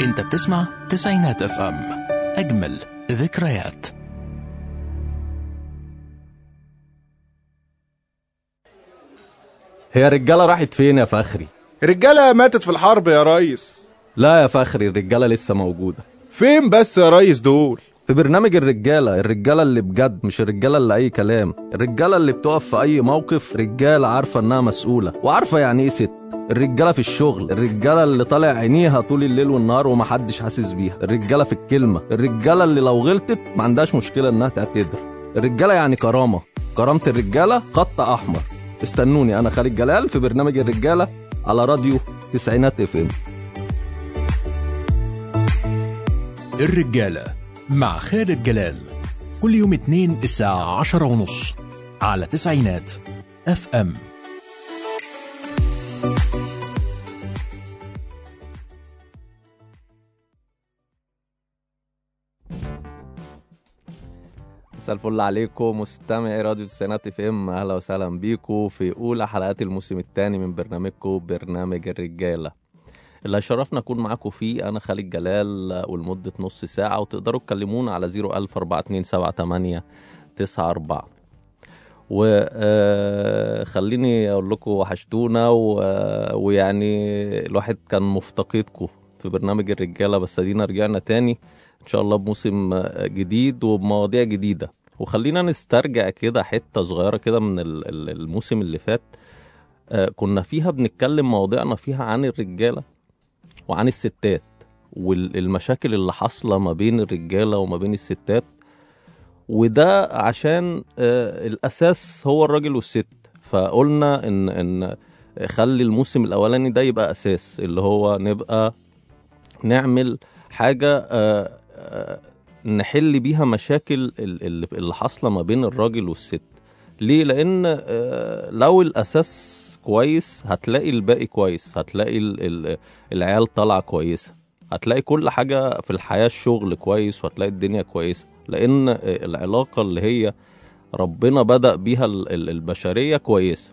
انت بتسمع تسعينات اف ام اجمل ذكريات هي الرجالة راحت فين يا فخري؟ الرجالة ماتت في الحرب يا ريس لا يا فخري الرجالة لسه موجودة فين بس يا ريس دول في برنامج الرجالة الرجالة اللي بجد مش الرجالة اللي أي كلام الرجالة اللي بتقف في أي موقف رجالة عارفة إنها مسؤولة وعارفة يعني إيه ست الرجالة في الشغل الرجالة اللي طالع عينيها طول الليل والنهار ومحدش حاسس بيها الرجالة في الكلمة الرجالة اللي لو غلطت ما عندهاش مشكلة إنها تعتذر الرجالة يعني كرامة كرامة الرجالة خط أحمر استنوني أنا خالد جلال في برنامج الرجالة على راديو تسعينات اف ام الرجالة مع خالد جلال كل يوم اثنين الساعة عشرة ونص على تسعينات اف ام مساء الفل عليكم مستمعي راديو التسعينات اف ام اهلا وسهلا بيكم في اولى حلقات الموسم الثاني من برنامجكم برنامج الرجاله اللي هيشرفنا اكون معاكم فيه انا خالد جلال ولمده نص ساعه وتقدروا تكلمونا على 014278994 وخليني اقول لكم وحشتونا و- ويعني الواحد كان مفتقدكم في برنامج الرجاله بس ادينا رجعنا تاني ان شاء الله بموسم جديد وبمواضيع جديده وخلينا نسترجع كده حته صغيره كده من ال- ال- الموسم اللي فات آه، كنا فيها بنتكلم مواضيعنا فيها عن الرجاله وعن الستات والمشاكل اللي حاصله ما بين الرجاله وما بين الستات وده عشان آه، الاساس هو الراجل والست فقلنا ان ان خلي الموسم الاولاني ده يبقى اساس اللي هو نبقى نعمل حاجه آه، آه، نحل بيها مشاكل ال- ال- اللي حاصله ما بين الراجل والست ليه لان آه، لو الاساس كويس هتلاقي الباقي كويس هتلاقي ال- ال- العيال طالعه كويسه هتلاقي كل حاجه في الحياه الشغل كويس وهتلاقي الدنيا كويسه لان آه، العلاقه اللي هي ربنا بدأ بيها ال- ال- البشريه كويسه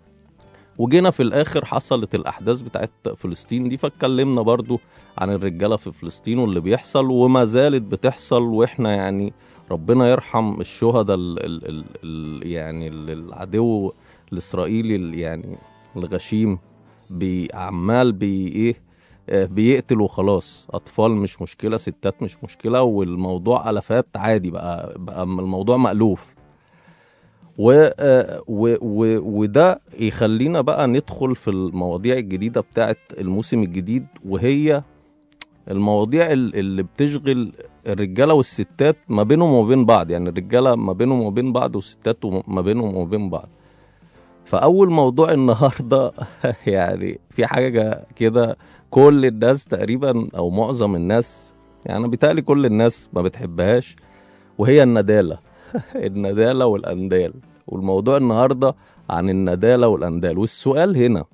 وجينا في الاخر حصلت الاحداث بتاعت فلسطين دي فاتكلمنا برضو عن الرجاله في فلسطين واللي بيحصل وما زالت بتحصل واحنا يعني ربنا يرحم الشهداء ال ال ال ال يعني ال- العدو الاسرائيلي ال- يعني الغشيم بي عمال بي ايه آه، بيقتل وخلاص اطفال مش مشكله ستات مش مشكله والموضوع الافات عادي بقى بقى الموضوع مألوف و... آه، و... و... وده يخلينا بقى ندخل في المواضيع الجديدة بتاعت الموسم الجديد وهي المواضيع ال- اللي بتشغل الرجالة والستات ما بينهم وما بين بعض يعني الرجالة ما بينهم وما بين بعض والستات وم- ما بينهم وما بين بعض فأول موضوع النهاردة يعني في حاجة كده كل الناس تقريبا أو معظم الناس يعني أنا بيتهيألي كل الناس ما بتحبهاش وهي الندالة الندالة والأندال والموضوع النهاردة عن الندالة والأندال والسؤال هنا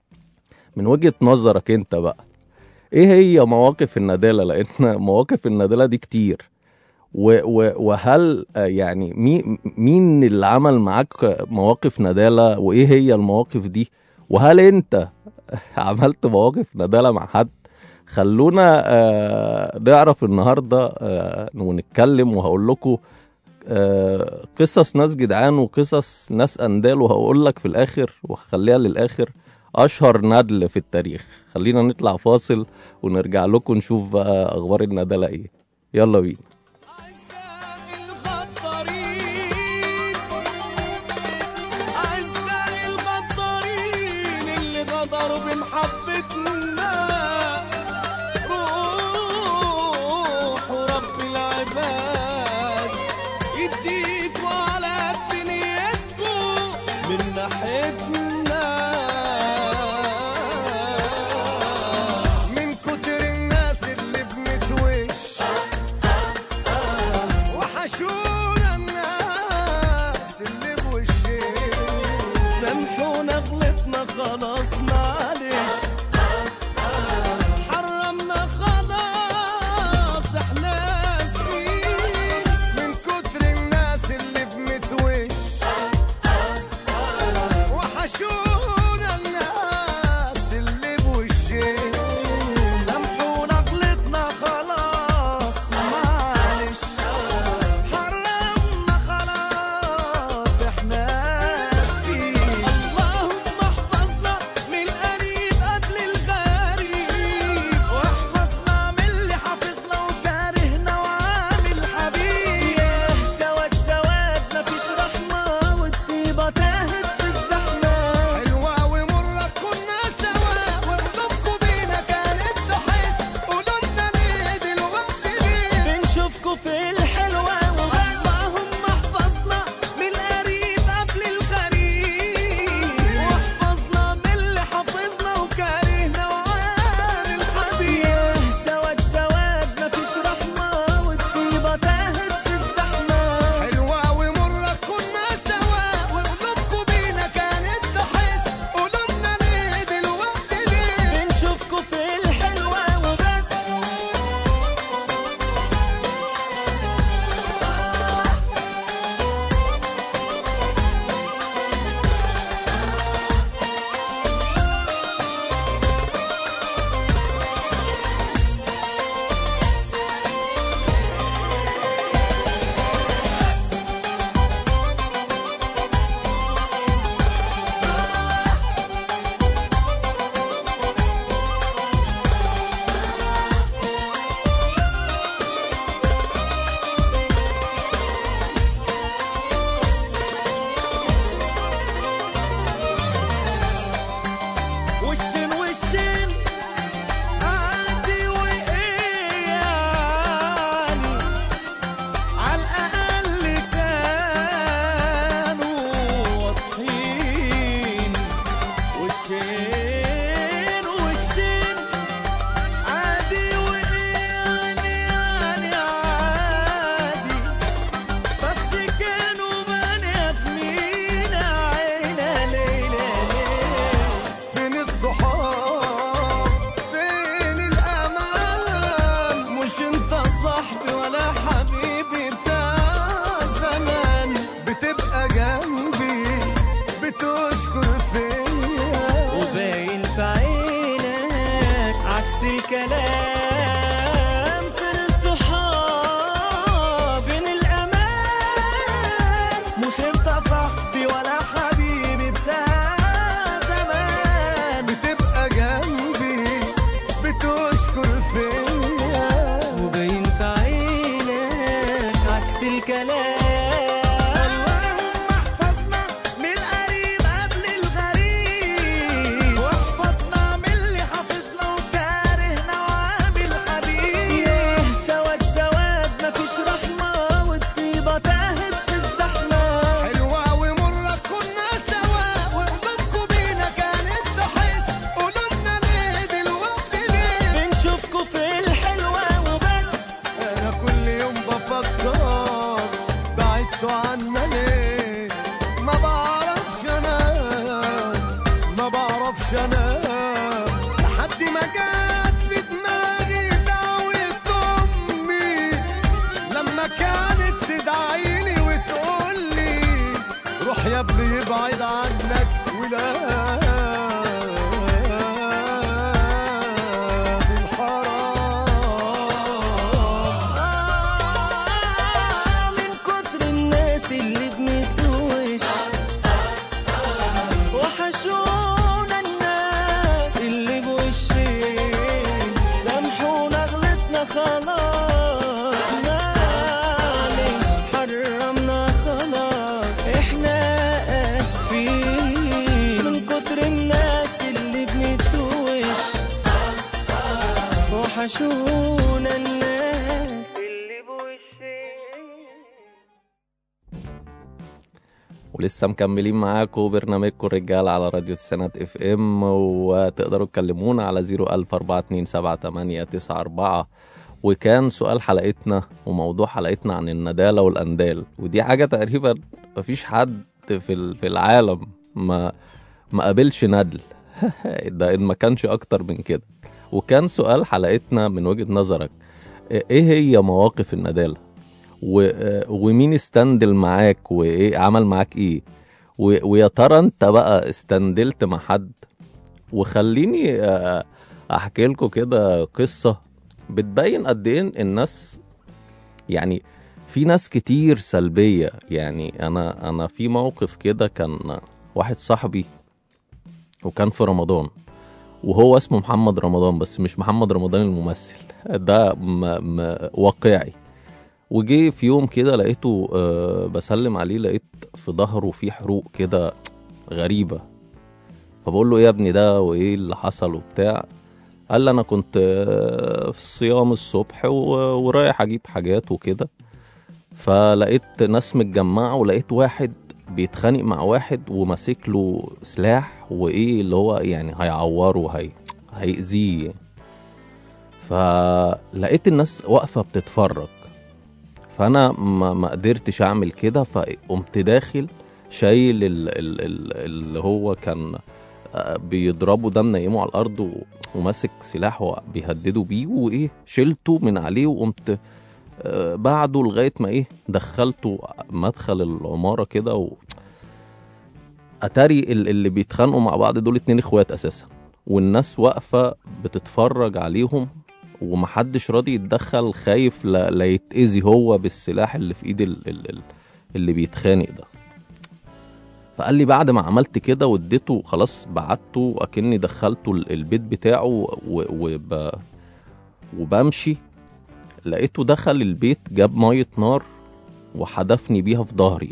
من وجهة نظرك انت بقى ايه هي مواقف الندالة لان مواقف الندالة دي كتير و و وهل آه، يعني مين مين اللي عمل معاك مواقف ندالة وايه هي المواقف دي وهل انت عملت مواقف ندالة مع حد خلونا آه نعرف النهارده آه ونتكلم وهقول لكم آه، قصص ناس جدعان وقصص ناس اندال وهقول لك في الاخر وهخليها للاخر اشهر ندل في التاريخ خلينا نطلع فاصل ونرجع لكم نشوف بقى اخبار الندالة ايه يلا بينا أعزائي الغدارين أعزائي الغدارين اللي غدروا بمحبتنا روحوا رب العباد يديكوا على دنيتكوا من ناحيتنا من كتر الناس اللي بنتوش وحشونا الناس اللي بوشين سامحونا غلطنا خلاص معلش حرمنا خلاص احنا اسفين من كتر الناس اللي بنتوش وحشونا الناس اللي بوشين سامحونا غلطنا اقدرش انام لحد ما جت في دماغي دعوة امي لما كانت تدعيلي وتقولي روح يا ابني ابعد عنك ولاد الحرام من كتر الناس اللي بنتوش وحشونا الناس اللي بوشين سامحونا غلطنا خلاص معلش حرمنا خلاص احنا اسفين من كتر الناس اللي بنتوش وحشونا الناس اللي بوشين ولسه مكملين معاكم برنامجكم الرجال على راديو السنات اف ام وتقدروا تكلمونا على 004278894 وكان سؤال حلقتنا وموضوع حلقتنا عن الندالة والأندال ودي حاجة تقريبا مفيش حد في ال- في العالم ما ما قابلش ندل ده إن ما كانش أكتر من كده وكان سؤال حلقتنا من وجهة نظرك إيه هي مواقف الندالة و... آه، ومين استندل معاك وايه عمل معاك ايه و... ويا ترى انت بقى استندلت مع حد وخليني آه، احكي لكم كده قصه بتبين قد ايه الناس يعني في ناس كتير سلبيه يعني انا انا في موقف كده كان واحد صاحبي وكان في رمضان وهو اسمه محمد رمضان بس مش محمد رمضان الممثل ده م... م... واقعي وجي في يوم كده لقيته آه بسلم عليه لقيت في ظهره في حروق كده غريبة فبقول له ايه يا ابني ده وايه اللي حصل وبتاع قال لي انا كنت آه، في الصيام الصبح و- ورايح اجيب حاجات وكده فلقيت ناس متجمعة ولقيت واحد بيتخانق مع واحد وماسك له سلاح وايه اللي هو يعني هيعوره هي هيأذيه فلقيت الناس واقفة بتتفرج فانا ما, ما قدرتش اعمل كده فقمت داخل شايل ال- ال- ال- اللي هو كان آه، بيضربه ده منيمه على الارض و- وماسك سلاح وبيهدده بيه وايه شلته من عليه وقمت آه، بعده لغايه ما ايه دخلته مدخل العماره كده و... اتاري ال- اللي بيتخانقوا مع بعض دول اتنين اخوات اساسا والناس واقفه بتتفرج عليهم ومحدش راضي يتدخل خايف لا, لا يتأذي هو بالسلاح اللي في ايد ال- ال- ال- اللي بيتخانق ده فقال لي بعد ما عملت كده واديته خلاص بعته اكني دخلته ال- البيت بتاعه و- وب... وبمشي لقيته دخل البيت جاب ميه نار وحدفني بيها في ظهري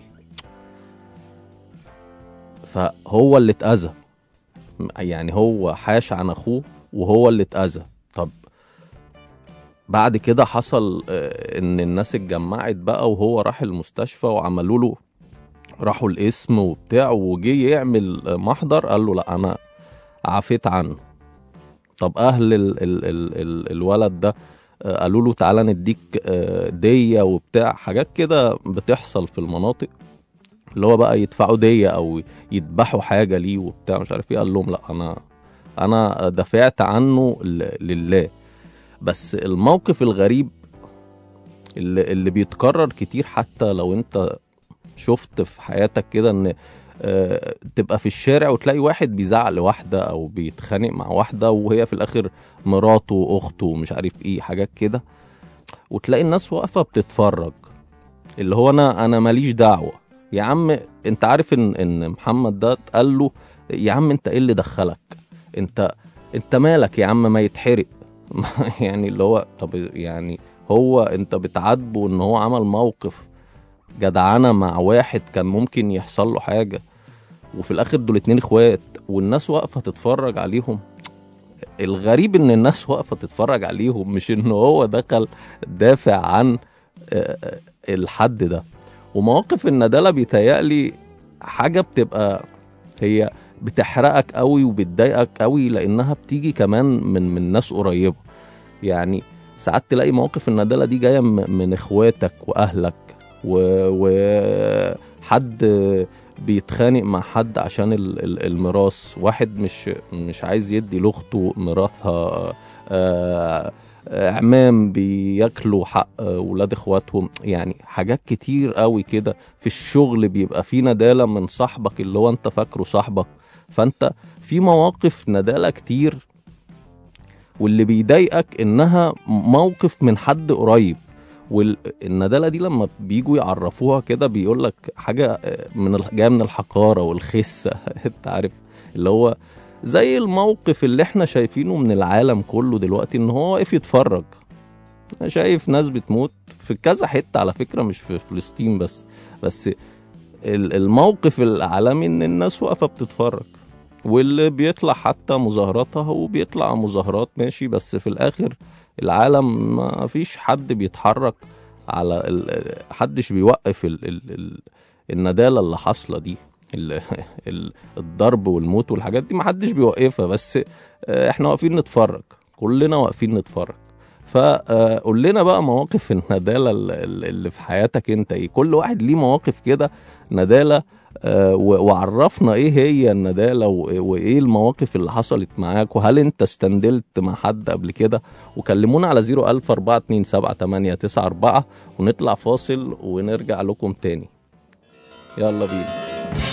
فهو اللي اتأذى يعني هو حاش عن اخوه وهو اللي اتأذى طب بعد كده حصل آه، ان الناس اتجمعت بقى وهو راح المستشفى وعملوا له راحوا القسم وبتاع وجي يعمل آه، محضر قال له لا انا عفيت عنه طب اهل ال ال ال ال الولد ده آه، قالوا له تعالى نديك آه، دية وبتاع حاجات كده بتحصل في المناطق اللي هو بقى يدفعوا دية او يذبحوا حاجة ليه وبتاع مش عارف ايه قال لهم لا انا انا دفعت عنه ل- لله بس الموقف الغريب اللي, اللي بيتكرر كتير حتى لو انت شفت في حياتك كده ان آه، تبقى في الشارع وتلاقي واحد بيزعق لواحدة او بيتخانق مع واحدة وهي في الاخر مراته واخته ومش عارف ايه حاجات كده وتلاقي الناس واقفة بتتفرج اللي هو انا انا ماليش دعوة يا عم انت عارف ان ان محمد ده قال له يا عم انت ايه اللي دخلك انت انت مالك يا عم ما يتحرق يعني اللي هو طب يعني هو انت بتعاتبه ان هو عمل موقف جدعنه مع واحد كان ممكن يحصل له حاجه وفي الاخر دول اتنين اخوات والناس واقفه تتفرج عليهم الغريب ان الناس واقفه تتفرج عليهم مش ان هو دخل دافع عن آه، آه، الحد ده ومواقف الندالة بيتهيألي حاجة بتبقى هي بتحرقك قوي وبتضايقك قوي لانها بتيجي كمان من من ناس قريبه يعني ساعات تلاقي مواقف الندالة دي جايه م- من اخواتك واهلك و- وحد بيتخانق مع حد عشان ال- ال- الميراث واحد مش مش عايز يدي لاخته ميراثها آه، اعمام بياكلوا حق ولاد اخواتهم يعني حاجات كتير قوي كده في الشغل بيبقى في ندالة من صاحبك اللي هو انت فاكره صاحبك فانت في مواقف ندالة كتير واللي بيضايقك انها موقف من حد قريب والندالة دي لما بيجوا يعرفوها كده بيقول لك حاجة من ال- جاية من الحقارة والخسة انت عارف اللي هو زي الموقف اللي احنا شايفينه من العالم كله دلوقتي ان هو واقف يتفرج أنا شايف ناس بتموت في كذا حتة على فكرة مش في فلسطين بس بس ال- الموقف العالمي ان الناس واقفة بتتفرج واللي بيطلع حتى مظاهراتها هو بيطلع مظاهرات ماشي بس في الاخر العالم ما فيش حد بيتحرك على ال... حدش بيوقف ال... ال... ال... الندالة اللي حاصلة دي ال... ال... الضرب والموت والحاجات دي ما حدش بيوقفها بس آه، احنا واقفين نتفرج كلنا واقفين نتفرج فقول لنا بقى مواقف الندالة ال- ال- اللي في حياتك انت ايه كل واحد ليه مواقف كده ندالة آه، و- وعرفنا ايه هي الندالة و- وايه المواقف اللي حصلت معاك وهل انت استندلت مع حد قبل كده وكلمونا على 004278994 ونطلع فاصل ونرجع لكم تاني يلا بينا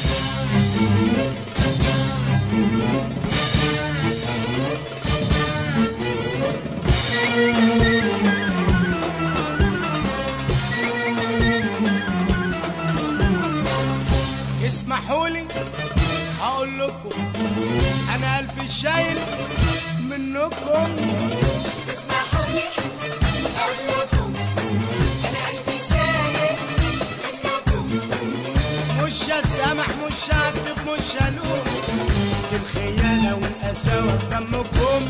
اسمحوا لي هقول لكم انا قلبي شايل منكم اسمحوا لي أقول لكم أنا قلبي شايل منكم مش هسامح مش هكتب مش هلوم الخيانة والقساوة في دمكم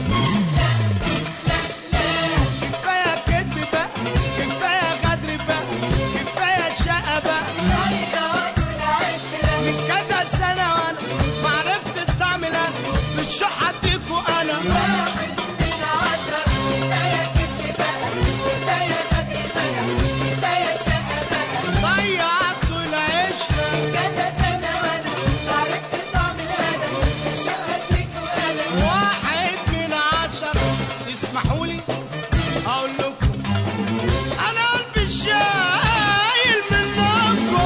كفاية كدب بقى كفاية غدر بقى كفاية شقة بقى ضيعت العشرة من كذا سنة وانا ما عرفت الطعم لا بالشح اديكوا انا واحد من عشرة كفاية كدب بقى كفاية غدر بقى كفاية شقة بقى ضيعتوا العشرة كذا سنة وأنا عرفت طعم الهنا الشقة فيك وأنا واحد من عشرة اسمحوا لي اقول لكم انا قلبي شايل منكم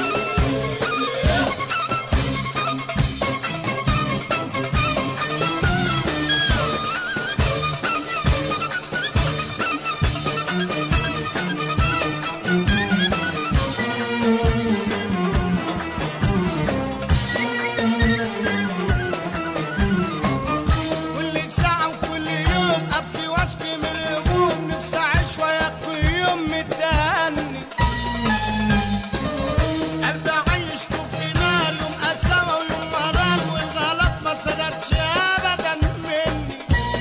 كل ساعة وكل يوم أبكي وأشكي من الهموم نفسي أعيش وياكل يوم متهني قلبي عيشته في نار يوم قسامة ويوم مرار والغلط ما صدرش أبدا مني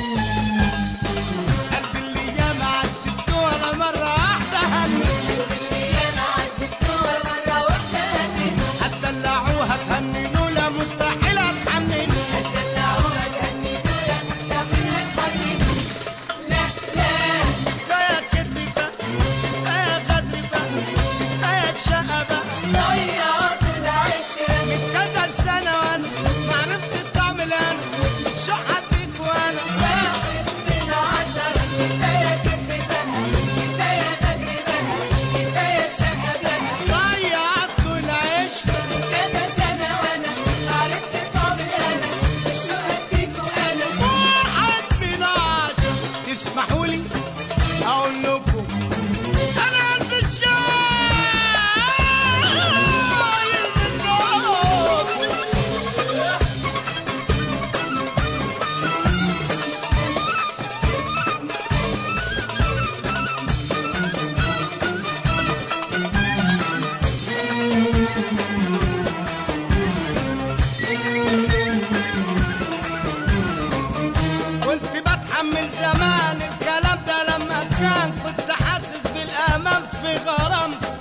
قلبي اللي ياما عذبته ولا مرة واحدة هني اللي أنا عذبتوها مرة واحدة هنيته هتدلعوها تهننوا لا مستحيل أتحنن هتدلعوها تهنيته يا مستحيل هتحنيته لا لا كفاية كدب بقى كفاية غدر بقى كفاية شقة بقى ضيعت العشرة من كذا سنة وانا ما عرفت الطعم الان شو حديك وانا واحد من عشرة كفاية كدب بقى كفاية غدر بقى كفاية شقة بقى ضيعت العشرة كذا سنة وأنا عرفت طعم الهنا الشقة فيك وأنا واحد من عشرة تسمحوا لي اقول لكم انا قلبي شايل منكم كنت بتحمل زمان الكلام ده لما كان كنت حاسس بالامان في غرامته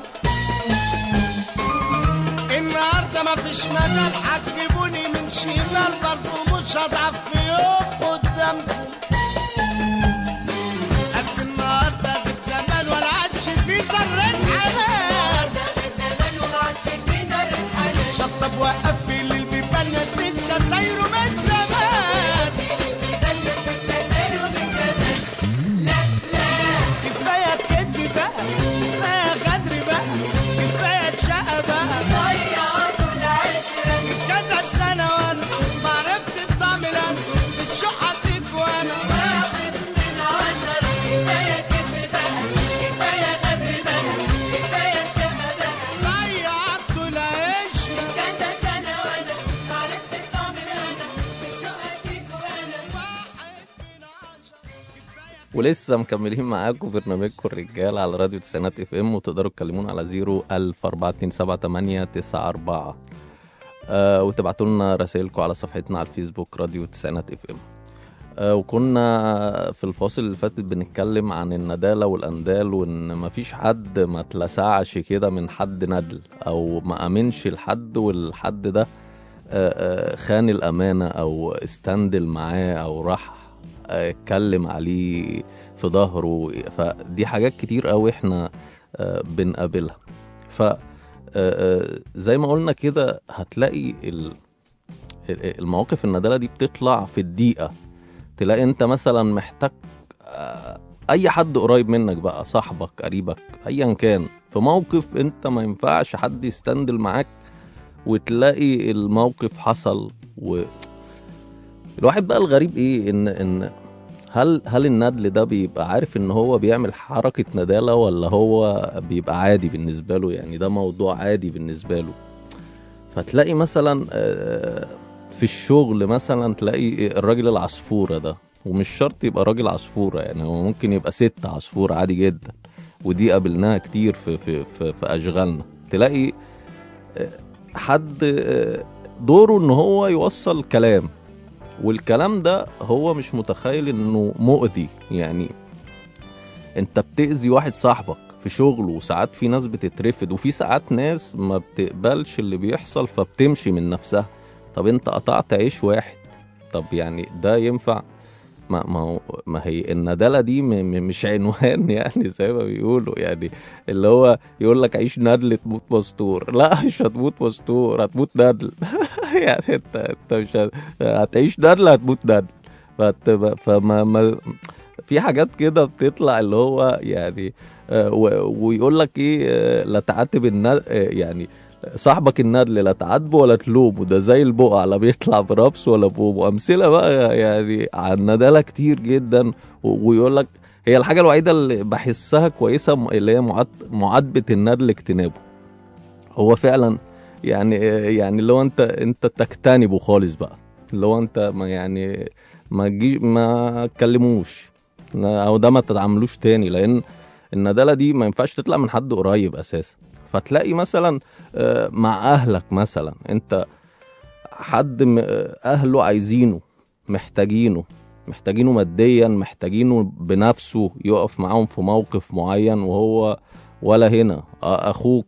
النهارده مفيش مجال هتجيبوني من شمال برضه مش هضعف في يوم قدامكم قد النهارده غير زمان ولا عادش في ذرة حنان غير زمان وما عادش في ذرة حنان شطة طب وقفل البيبان نسيت ستايره من زمان كفايه كدب بقى كفايه غدر بقى كفايه شقه بقى ضيعتوا العشرة كذا سنه وانا ما عرفت الطعم لا الشقه عطيك وانا واحد من عشرة كفاية كذب بقى كفاية غدر بقى كفاية شقة بقى ضيعت العشره كذا سنة وأنا عرفت الطعم الأنا الشقة فيك وأنا واحد من عشره كفايه ولسه مكملين معاكم برنامجكم الرجال على راديو تسعينات اف ام وتقدروا تكلمونا على 0 آه وتبعتوا لنا رسائلكم على صفحتنا على الفيسبوك راديو تسعينات اف ام آه وكنا في الفاصل اللي فاتت بنتكلم عن الندالة والأندال وإن مفيش حد ما اتلسعش كده من حد ندل أو ما أمنش لحد والحد ده آه، آه، خان الأمانة أو استندل معاه أو راح آه، اتكلم عليه في ظهره فدي حاجات كتير قوي احنا آه، بنقابلها ف آه، آه، زي ما قلنا كده هتلاقي ال- ال- المواقف الندالة دي بتطلع في الدقيقة تلاقي انت مثلا محتاج آه، اي حد قريب منك بقى صاحبك قريبك ايا كان في موقف انت ما ينفعش حد يستندل معاك وتلاقي الموقف حصل و الواحد بقى الغريب ايه ان ان هل هل الندل ده بيبقى عارف ان هو بيعمل حركة ندالة ولا هو بيبقى عادي بالنسبة له يعني ده موضوع عادي بالنسبة له فتلاقي مثلا آه، في الشغل مثلا تلاقي الراجل العصفورة ده ومش شرط يبقى راجل عصفورة يعني هو ممكن يبقى ست عصفورة عادي جدا ودي قابلناها كتير في في في, في اشغالنا تلاقي آه، حد آه، دوره ان هو يوصل كلام والكلام ده هو مش متخيل انه مؤذي يعني انت بتأذي واحد صاحبك في شغله وساعات في ناس بتترفد وفي ساعات ناس ما بتقبلش اللي بيحصل فبتمشي من نفسها طب انت قطعت عيش واحد طب يعني ده ينفع ما ما هو ما هي الندالة دي م م مش عنوان يعني زي ما بيقولوا يعني اللي هو يقول لك عيش ندل تموت مستور لا مش هتموت مستور هتموت ندل يعني انت انت مش هت- هتعيش ندل هتموت ندل فت- فما ما في حاجات كده بتطلع اللي هو يعني آه، و- ويقول لك ايه آه، لا تعاتب الندل يعني صاحبك الندل لا تعاتبه ولا تلومه ده زي البقع لا بيطلع بربس ولا بوم امثله بقى يعني عن ندالة كتير جدا و- ويقول لك هي الحاجه الوحيده اللي بحسها كويسه م- اللي هي معات- معاتبه الندل اجتنابه هو فعلا يعني يعني اللي هو انت انت تجتنبه خالص بقى اللي هو انت ما يعني ما تجي ما تكلموش او ده ما تتعاملوش تاني لان الندالة دي ما ينفعش تطلع من حد قريب اساسا فتلاقي مثلا آه، مع اهلك مثلا انت حد م- آه، اهله عايزينه محتاجينه محتاجينه ماديا محتاجينه بنفسه يقف معاهم في موقف معين وهو ولا هنا آه، اخوك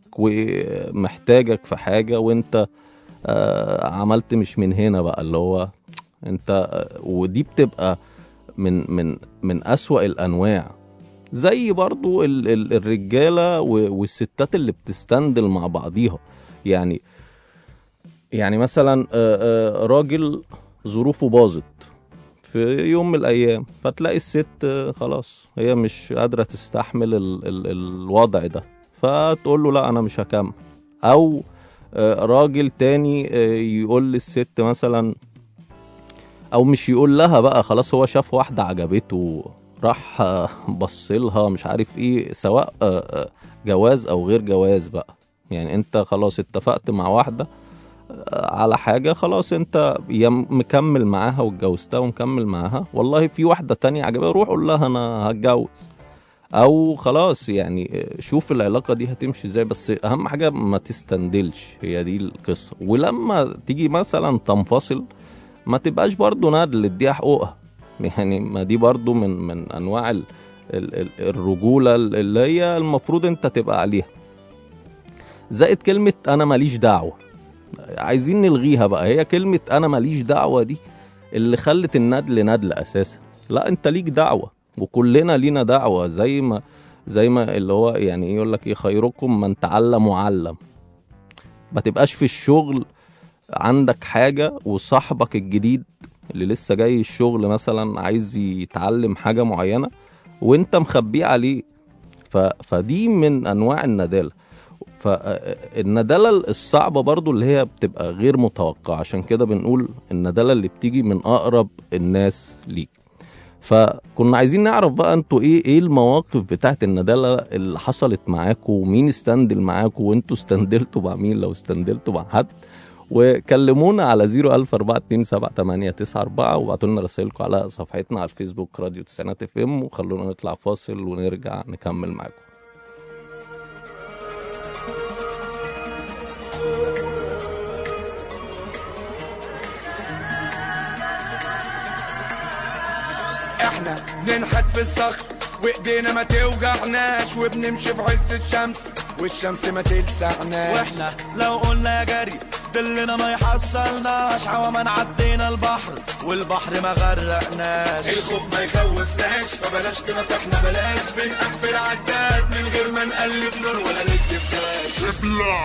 ومحتاجك في حاجه وانت آه، عملت مش من هنا بقى اللي هو انت آه، ودي بتبقى من من من اسوأ الانواع زي برضو ال ال الرجاله و- والستات اللي بتستندل مع بعضيها يعني يعني مثلا آه، آه، راجل ظروفه باظت في يوم من الايام فتلاقي الست آه، خلاص هي مش قادره تستحمل ال ال الوضع ده فتقول له لا انا مش هكمل او آه، راجل تاني آه، يقول للست مثلا او مش يقول لها بقى خلاص هو شاف واحده عجبته راح آه، بص لها مش عارف ايه سواء آه، آه، جواز او غير جواز بقى يعني انت خلاص اتفقت مع واحده آه، على حاجه خلاص انت يا مكمل معاها واتجوزتها ومكمل معاها والله في واحده تانية عجبها روح قول لها انا هتجوز او خلاص يعني آه، شوف العلاقه دي هتمشي ازاي بس اهم حاجه ما تستندلش هي دي القصه ولما تيجي مثلا تنفصل ما تبقاش برضو ندل اديها حقوقها يعني ما دي برضو من من انواع ال ال ال الرجوله اللي هي المفروض انت تبقى عليها زائد كلمه انا ماليش دعوه عايزين نلغيها بقى هي كلمه انا ماليش دعوه دي اللي خلت الندل ندل اساسا لا انت ليك دعوه وكلنا لينا دعوه زي ما زي ما اللي هو يعني ايه يقول لك ايه خيركم من تعلم وعلم ما تبقاش في الشغل عندك حاجة وصاحبك الجديد اللي لسه جاي الشغل مثلا عايز يتعلم حاجة معينة وانت مخبيه عليه ف... فدي من انواع الندالة فالندالة الصعبة برضو اللي هي بتبقى غير متوقعة عشان كده بنقول الندالة اللي بتيجي من أقرب الناس ليك فكنا عايزين نعرف بقى انتوا ايه ايه المواقف بتاعت الندالة اللي حصلت معاكم ومين استندل معاكم وانتوا استندلتوا مع مين لو استندلتوا مع حد وكلمونا على 010427894 وابعتوا لنا رسائلكم على صفحتنا على الفيسبوك راديو تسعينات اف ام وخلونا نطلع فاصل ونرجع نكمل معاكم احنا ننحت في الصخر وايدينا ما توجعناش وبنمشي في عز الشمس والشمس ما تلسعناش واحنا لو قلنا يا جري دلنا ما يحصلناش عوامة عدينا البحر والبحر ما غرقناش الخوف ما يخوفناش فبلاش تنطحنا بلاش بنقفل عداد من غير ما نقلب نور ولا ندي فلاش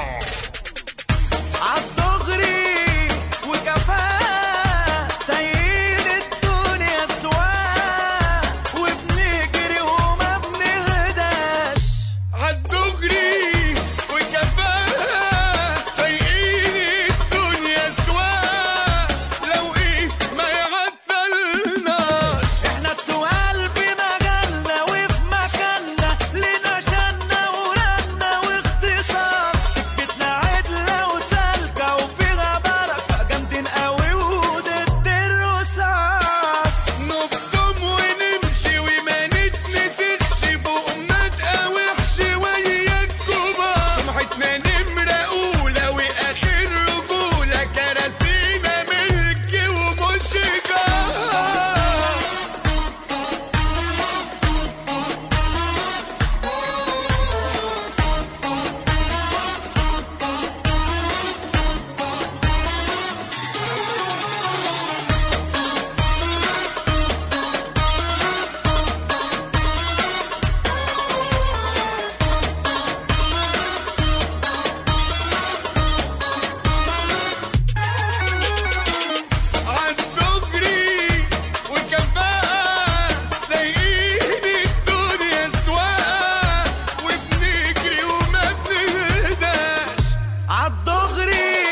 عالدغري وكفاء سيد الدنيا سواء وبنجري وما بنهداش عالدغري وكفاها سايقين الدنيا سوا لو ايه ما يعطلناش احنا التقال في مجالنا وفي مكاننا لنا شنا ورنا واختصاص سكتنا عدلة وسالكة وفيها بركة جامدين قوي وضد الرصاص نبصم ونمشي وما نتنسيش بقنا تقاوح شوية كبار سمعتنا نمرة أولى وآخر رجولة كراسينا ملك ومش جار عالدغري وكفاءة سايقين الدنيا سواقة وبنجري وما بنهداش عالدغري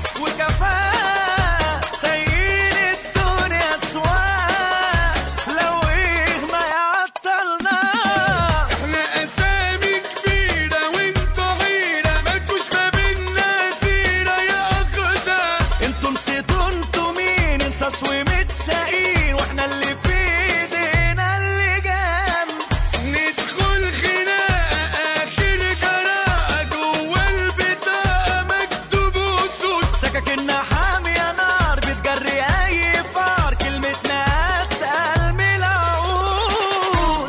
وكفاء سيد الدنيا سواء لو ايه ما يعطلناش احنا اسامي كبيرة وانتوا حيرة مالكوش ما بينا سيرة يا اخدة انتوا نسيتوا انتوا مين انصاص ومتساقين واحنا اللي في ايدينا اللي جنب ندخل خناقة اخر جراءة جوا البطاقة مكتوب اسود سكاكنا حامية نار بتجري اي فار كلمتنا اتقل من العود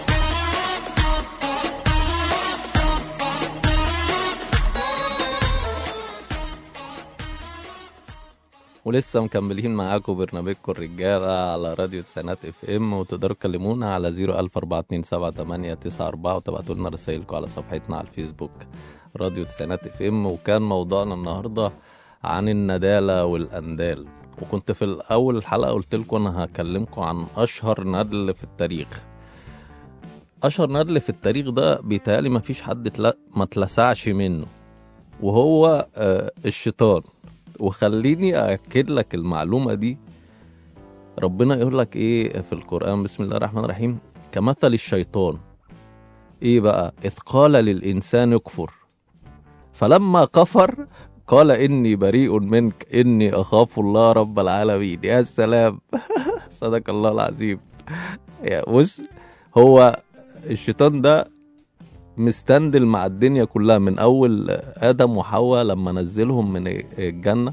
ولسه مكملين معاكم برنامجكم الرجالة على راديو تسعينات اف ام وتقدروا تكلمونا على 014278994 وتبعتوا لنا رسائلكم على صفحتنا على الفيسبوك راديو تسعينات اف ام وكان موضوعنا النهارده عن الندالة والاندال وكنت في الاول الحلقة قلت لكم انا هكلمكم عن اشهر ندل في التاريخ اشهر ندل في التاريخ ده بيتهيألي مفيش حد تلا ما اتلسعش منه وهو آه، الشيطان وخليني أأكد لك المعلومة دي ربنا يقول لك إيه في القرآن بسم الله الرحمن الرحيم كمثل الشيطان إيه بقى إذ قال للإنسان اكفر فلما كفر قال إني بريء منك إني أخاف الله رب العالمين يا سلام صدق الله العظيم يا بص هو الشيطان ده مستندل مع الدنيا كلها من اول ادم وحواء لما نزلهم من الجنه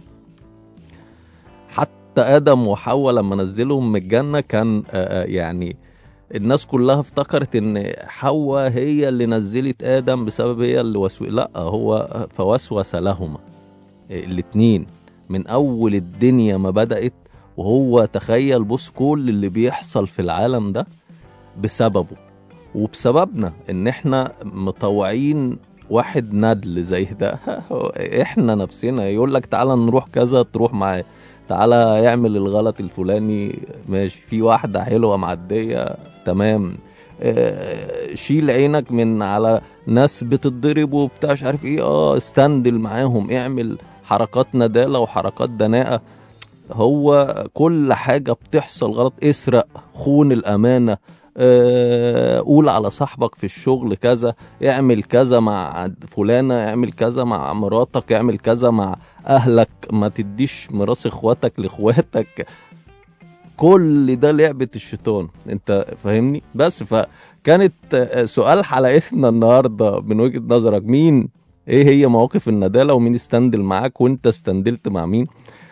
حتى ادم وحواء لما نزلهم من الجنه كان آه، آه، يعني الناس كلها افتكرت ان حواء هي اللي نزلت ادم بسبب هي اللي وسو لا هو فوسوس لهما الاتنين من اول الدنيا ما بدات وهو تخيل بص كل اللي بيحصل في العالم ده بسببه وبسببنا ان احنا مطوعين واحد ندل زي ده احنا نفسنا يقول لك تعالى نروح كذا تروح معاه تعالى يعمل الغلط الفلاني ماشي في واحدة حلوة معدية تمام آه، شيل عينك من على ناس بتتضرب وبتاع مش عارف ايه اه استندل معاهم اعمل حركات ندالة وحركات دناءة هو كل حاجة بتحصل غلط اسرق خون الأمانة آه، قول على صاحبك في الشغل كذا اعمل كذا مع فلانة اعمل كذا مع مراتك اعمل كذا مع أهلك ما تديش ميراث اخواتك لاخواتك كل ده لعبة الشيطان انت فاهمني بس فكانت آه، سؤال حلقتنا النهاردة من وجهة نظرك مين ايه هي مواقف الندالة ومين استندل معاك وانت استندلت مع مين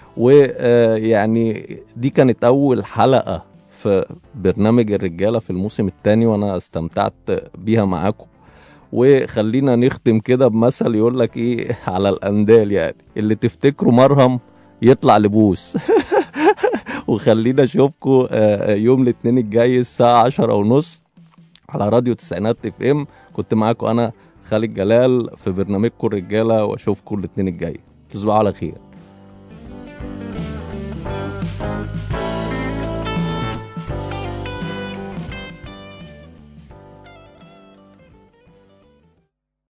ويعني دي كانت اول حلقة في برنامج الرجالة في الموسم الثاني وانا استمتعت بيها معاكم وخلينا نختم كده بمثل يقول لك ايه على الاندال يعني اللي تفتكره مرهم يطلع لبوس وخلينا اشوفكم يوم الاثنين الجاي الساعة عشرة ونص على راديو تسعينات اف ام كنت معاكم انا خالد جلال في برنامجكم الرجالة واشوفكم الاثنين الجاي تصبحوا على خير